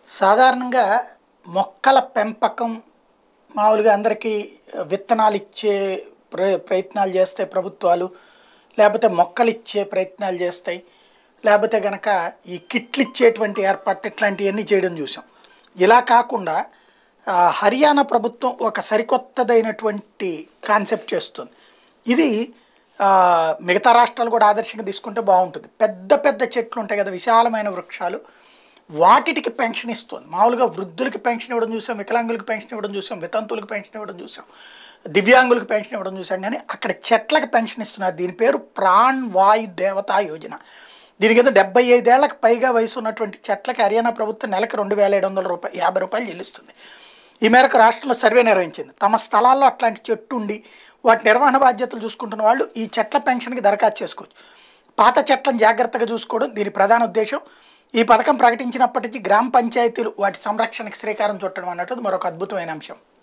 సాధారణంగా మొక్కల పెంపకం మామూలుగా అందరికీ విత్తనాలు ఇచ్చే ప్ర ప్రయత్నాలు చేస్తాయి ప్రభుత్వాలు లేకపోతే మొక్కలు ఇచ్చే ప్రయత్నాలు చేస్తాయి లేకపోతే గనక ఈ కిట్లు ఇచ్చేటువంటి ఏర్పాటు ఇట్లాంటివన్నీ చేయడం చూసాం ఇలా కాకుండా ఆ, హర్యానా ప్రభుత్వం ఒక సరికొత్తదైనటువంటి కాన్సెప్ట్ చేస్తుంది ఇది ఆ, మిగతా రాష్ట్రాలు కూడా ఆదర్శంగా తీసుకుంటే బాగుంటుంది పెద్ద పెద్ద చెట్లు ఉంటాయి కదా విశాలమైన వృక్షాలు వాటికి పెన్షన్ ఇస్తుంది మామూలుగా వృద్ధులకి పెన్షన్ ఇవ్వడం చూసాం వికలాంగులకు పెన్షన్ ఇవ్వడం చూసాం వితంతువులకు పెన్షన్ ఇవ్వడం చూసాం దివ్యాంగులకు పెన్షన్ ఇవ్వడం చూసాం కానీ అక్కడ చెట్లకు పెన్షన్ ఇస్తున్నారు దీని పేరు ప్రాణ్ వాయు దేవతా యోజన దీని కింద డెబ్బై ఐదేళ్లకు పైగా వయసు ఉన్నటువంటి చెట్లకి హర్యానా ప్రభుత్వం నెలకు రెండు వేల ఏడు వందల రూపాయలు యాభై రూపాయలు చెల్లిస్తుంది ఈ మేరకు రాష్ట్రంలో సర్వే నిర్వహించింది తమ స్థలాల్లో అట్లాంటి చెట్టు ఉండి వాటి నిర్వహణ బాధ్యతలు చూసుకుంటున్న వాళ్ళు ఈ చెట్ల పెన్షన్కి దరఖాస్తు చేసుకోవచ్చు పాత చెట్లను జాగ్రత్తగా చూసుకోవడం దీని ప్రధాన ఉద్దేశం ఈ పథకం ప్రకటించినప్పటికీ గ్రామ పంచాయతీలు వాటి సంరక్షణకి శ్రీకారం చుట్టడం అన్నట్టు మరొక అద్భుతమైన అంశం